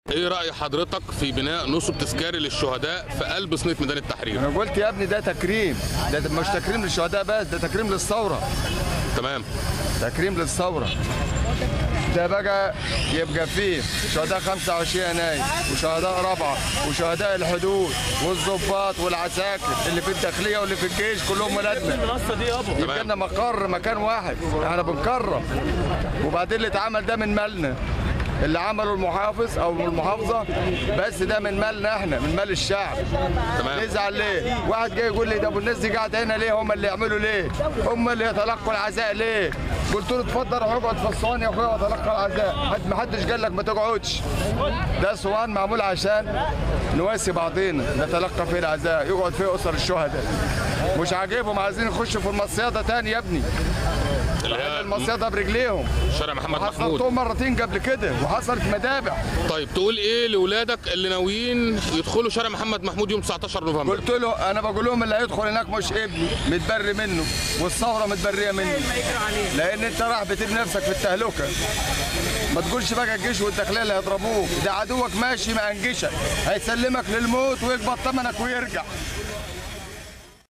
ايه راي حضرتك في بناء نصب تذكاري للشهداء في قلب صينيه ميدان التحرير انا قلت يا ابني ده تكريم ده مش تكريم للشهداء بس ده تكريم للثوره تمام تكريم للثوره ده بقى يبقى فيه شهداء 25 يناير وشهداء رابعه وشهداء الحدود والضباط والعساكر اللي في الداخليه واللي في الجيش كلهم ولادنا المنصه دي يابا يبقى لنا مقر مكان واحد احنا بنكرم وبعدين اللي اتعمل ده من مالنا اللي عمله المحافظ او المحافظه بس ده من مالنا احنا من مال الشعب تمام. نزعل ليه واحد جاي يقول لي ده ابو الناس دي قاعده هنا ليه هم اللي يعملوا ليه هم اللي يتلقوا العزاء ليه قلت له اتفضل روح اقعد في الصوان يا اخويا وتلقى العزاء حد ما حدش قال لك ما تقعدش ده صوان معمول عشان نواسي بعضينا نتلقى فيه العزاء يقعد فيه اسر الشهداء مش عاجبهم عايزين يخشوا في المصيده تاني يا ابني اللي هي المصيده برجليهم شارع محمد محمود حصلتهم مرتين قبل كده وحصلت مدابع طيب تقول ايه لاولادك اللي ناويين يدخلوا شارع محمد محمود يوم 19 نوفمبر قلت له انا بقول لهم اللي هيدخل هناك مش ابني متبري منه والثوره متبريه منه لان انت راح بتبني نفسك في التهلكه ما تقولش بقى الجيش والداخليه اللي هيضربوك ده عدوك ماشي مأنجشك هيسلمك للموت ويقبض ثمنك ويرجع